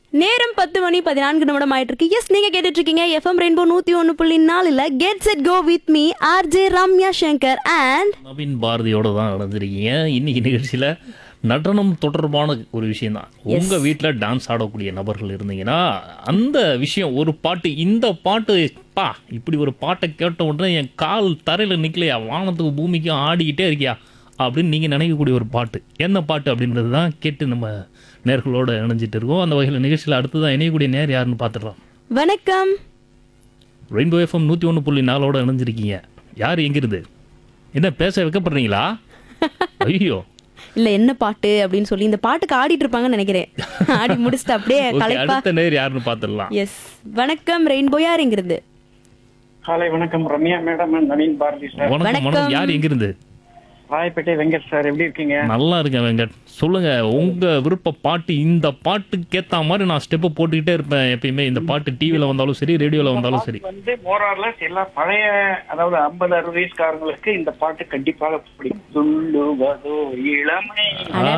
நேரம் பத்து மணி பதினான்கு நிமிடம் ஆயிட்டு இருக்கு எஸ் நீங்க கேட்டுட்டு இருக்கீங்க எஃப்எம் ரெயின்போ நூத்தி ஒன்னு புள்ளி நாலுல get set go with me RJ Ramya Shankar and Naveen பாரதியோட தான் நடந்திருக்கீங்க இன்னைக்கு நிகழ்ச்சியில் நடனம் தொடர்பான ஒரு விஷயம் தான் உங்க வீட்டில் டான்ஸ் ஆடக்கூடிய நபர்கள் இருந்தீங்கன்னா அந்த விஷயம் ஒரு பாட்டு இந்த பாட்டு பா இப்படி ஒரு பாட்டை கேட்ட உடனே என் கால் தரையில் நிற்கலையா வானத்துக்கு பூமிக்கும் ஆடிக்கிட்டே இருக்கியா அப்படின்னு நீங்கள் நினைக்கக்கூடிய ஒரு பாட்டு என்ன பாட்டு அப்படின்றது தான் கேட்டு நம்ம நேர்களோட இணைஞ்சிட்டு இருக்கோம் அந்த வகையில் நிகழ்ச்சியில் அடுத்து தான் இணையக்கூடிய நேர் யாருன்னு பார்த்துடலாம் வணக்கம் ரெயின்போ எஃப்எம் நூற்றி ஒன்று புள்ளி நாலோட இணைஞ்சிருக்கீங்க யார் எங்கிருந்து என்ன பேச வைக்கப்படுறீங்களா ஐயோ இல்ல என்ன பாட்டு அப்படின்னு சொல்லி இந்த பாட்டுக்கு ஆடிட்டு இருப்பாங்கன்னு நினைக்கிறேன் ஆடி முடிச்சுட்டு அப்படியே ஓகே கலைப்பா அடுத்த நேர் யாருன்னு பார்த்துடலாம் எஸ் வணக்கம் ரெயின்போ யாருங்கிறது காலை வணக்கம் Ramya madam and Naveen Bharathi sir வணக்கம் வணக்கம். வணக்கம் யார் எங்கிருந்து ராயப்பேட்டை வெங்கட் சார் எப்படி இருக்கீங்க நல்லா இருக்கேன் வெங்கட் சொல்லுங்க உங்க விருப்ப பாட்டு இந்த பாட்டுக்கு ஏத்த மாதிரி நான் ஸ்டெப் போட்டுக்கிட்டே இருப்பேன் எப்பயுமே இந்த பாட்டு டிவில வந்தாலும் சரி ரேடியோல வந்தாலும் சரி வந்து மோரார்லஸ் எல்லா பழைய அதாவது ஐம்பது அறுபது வயசுக்காரங்களுக்கு இந்த பாட்டு கண்டிப்பாக பிடிக்கும் துள்ளுவதோ இளமை அட